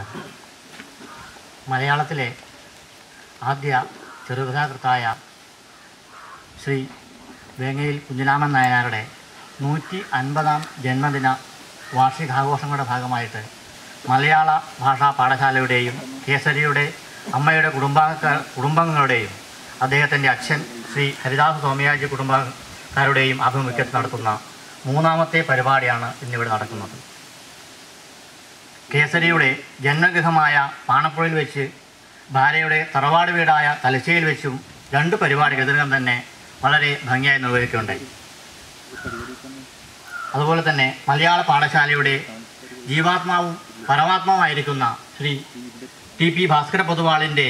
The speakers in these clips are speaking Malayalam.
നമസ്കാരം മലയാളത്തിലെ ആദ്യ ചെറുകഥാകൃത്തായ ശ്രീ വേങ്ങയിൽ കുഞ്ഞിരാമൻ നായനാരുടെ നൂറ്റി അൻപതാം ജന്മദിന വാർഷികാഘോഷങ്ങളുടെ ഭാഗമായിട്ട് മലയാള ഭാഷാ പാഠശാലയുടെയും കേസരിയുടെ അമ്മയുടെ കുടുംബാംഗ കുടുംബങ്ങളുടെയും അദ്ദേഹത്തിൻ്റെ അച്ഛൻ ശ്രീ ഹരിദാസ് സോമയാജി കുടുംബക്കാരുടെയും ആഭിമുഖ്യത്തിൽ നടത്തുന്ന മൂന്നാമത്തെ പരിപാടിയാണ് ഇന്നിവിടെ നടക്കുന്നത് കേസരിയുടെ ജന്മഗൃഹമായ പാണപ്പുഴയിൽ വെച്ച് ഭാര്യയുടെ തറവാട് വീടായ തലശ്ശേരിയിൽ വെച്ചും രണ്ട് പരിപാടികൾ ഇതിനകം തന്നെ വളരെ ഭംഗിയായി നിർവഹിക്കുകയുണ്ടായി അതുപോലെ തന്നെ മലയാള പാഠശാലയുടെ ജീവാത്മാവും പരമാത്മാവുമായിരിക്കുന്ന ശ്രീ ടി പി ഭാസ്കര പൊതുവാളിൻ്റെ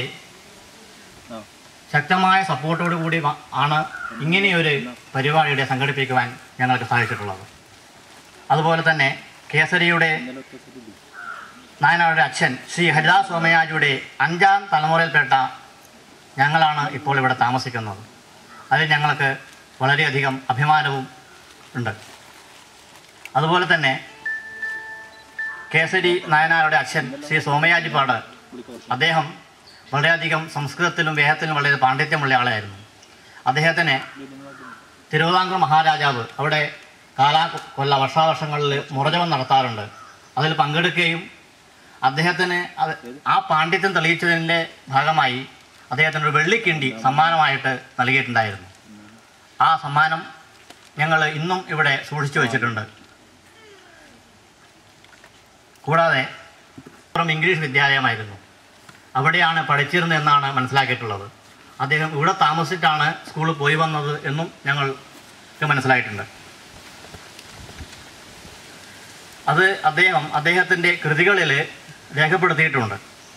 ശക്തമായ സപ്പോർട്ടോടു കൂടി വ- ആണ് ഇങ്ങനെയൊരു പരിപാടിയുടെ സംഘടിപ്പിക്കുവാൻ ഞങ്ങൾക്ക് സാധിച്ചിട്ടുള്ളത് അതുപോലെ തന്നെ കേസരിയുടെ നായനാരുടെ അച്ഛൻ ശ്രീ ഹരിദാസ് സോമയാജിയുടെ അഞ്ചാം തലമുറയിൽപ്പെട്ട ഞങ്ങളാണ് ഇപ്പോൾ ഇവിടെ താമസിക്കുന്നത് അതിൽ ഞങ്ങൾക്ക് വളരെയധികം അഭിമാനവും ഉണ്ട് അതുപോലെ തന്നെ കേസരി നായനാരുടെ അച്ഛൻ ശ്രീ സോമയാജിപ്പാട് അദ്ദേഹം വളരെയധികം സംസ്കൃതത്തിലും വേദത്തിലും വളരെ പാണ്ഡിത്യമുള്ള ആളായിരുന്നു അദ്ദേഹത്തിന് തിരുവിതാംകൂർ മഹാരാജാവ് അവിടെ കാലാ കൊല്ല വർഷാവർഷങ്ങളിൽ മുറജപം നടത്താറുണ്ട് അതിൽ പങ്കെടുക്കുകയും അദ്ദേഹത്തിന് അത് ആ പാണ്ഡിത്യം തെളിയിച്ചതിൻ്റെ ഭാഗമായി അദ്ദേഹത്തിന് ഒരു വെള്ളിക്കിണ്ടി സമ്മാനമായിട്ട് നൽകിയിട്ടുണ്ടായിരുന്നു ആ സമ്മാനം ഞങ്ങൾ ഇന്നും ഇവിടെ സൂക്ഷിച്ചു വെച്ചിട്ടുണ്ട് കൂടാതെ പുറം ഇംഗ്ലീഷ് വിദ്യാലയമായിരുന്നു അവിടെയാണ് പഠിച്ചിരുന്നത് എന്നാണ് മനസ്സിലാക്കിയിട്ടുള്ളത് അദ്ദേഹം ഇവിടെ താമസിച്ചിട്ടാണ് സ്കൂളിൽ പോയി വന്നത് എന്നും ഞങ്ങൾക്ക് മനസ്സിലായിട്ടുണ്ട് അത് അദ്ദേഹം അദ്ദേഹത്തിൻ്റെ കൃതികളിൽ രേഖപ്പെടുത്തിയിട്ടുണ്ട്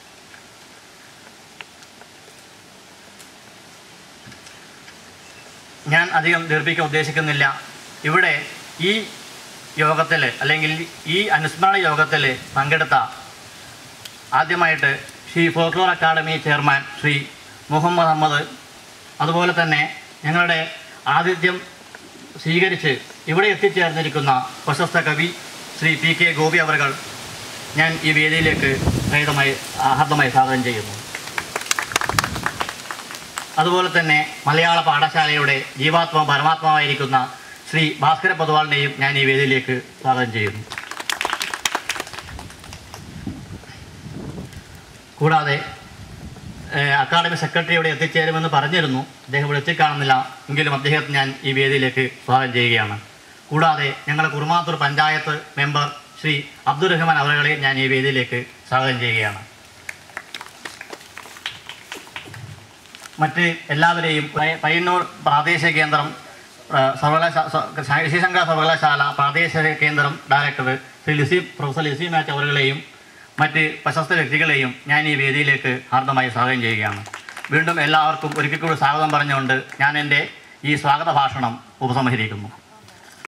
ഞാൻ അധികം ദീർഘിക്കാൻ ഉദ്ദേശിക്കുന്നില്ല ഇവിടെ ഈ യോഗത്തിൽ അല്ലെങ്കിൽ ഈ അനുസ്മരണ യോഗത്തിൽ പങ്കെടുത്ത ആദ്യമായിട്ട് Shri folklore academy chairman Shri Muhammad Ahammed അതുപോലെ തന്നെ ഞങ്ങളുടെ ആതിഥ്യം സ്വീകരിച്ച് ഇവിടെ എത്തിച്ചേർന്നിരിക്കുന്ന പ്രശസ്ത കവി ശ്രീ പി കെ ഗോപി അവർകൾ ഞാൻ ഈ വേദിയിലേക്ക് ഹൃദയമായി ആഹർദ്ദമായി സ്വാഗതം ചെയ്യുന്നു അതുപോലെ തന്നെ മലയാള പാഠശാലയുടെ ജീവാത്മ പരമാത്മാവായിരിക്കുന്ന ശ്രീ ഭാസ്കര പൊതുവാളിനെയും ഞാൻ ഈ വേദിയിലേക്ക് സ്വാഗതം ചെയ്യുന്നു കൂടാതെ ഏഹ്, അക്കാദമി സെക്രട്ടറി ഇവിടെ എത്തിച്ചേരുമെന്ന് പറഞ്ഞിരുന്നു അദ്ദേഹം ഇവിടെ എത്തിക്കാണുന്നില്ല എങ്കിലും അദ്ദേഹത്തെ ഞാൻ ഈ വേദിയിലേക്ക് സ്വാഗതം ചെയ്യുകയാണ് കൂടാതെ ഞങ്ങളുടെ കുറുമാത്തൂർ പഞ്ചായത്ത് മെമ്പർ ശ്രീ അബ്ദുറഹ്മാൻ അവരുകളെ ഞാൻ ഈ വേദിയിലേക്ക് സ്വാഗതം ചെയ്യുകയാണ് മറ്റ് എല്ലാവരെയും പയ- പയ്യന്നൂർ പ്രാദേശിക കേന്ദ്രം ആ, സർവകലാശാല ശ്രീശങ്കര സർവകലാശാല പ്രാദേശിക കേന്ദ്രം ഡയറക്ടർ ശ്രീ ലിസി പ്രൊഫസർ ലിസി മാച്ച് അവരുകളെയും മറ്റ് പ്രശസ്ത വ്യക്തികളെയും ഞാൻ ഈ വേദിയിലേക്ക് ഹാർദമായി സ്വാഗതം ചെയ്യുകയാണ് വീണ്ടും എല്ലാവർക്കും ഒരിക്കൽ കൂടി സ്വാഗതം പറഞ്ഞുകൊണ്ട് ഞാൻ എൻ്റെ ഈ സ്വാഗത ഭാഷണം ഉപസംഹരിക്കുന്നു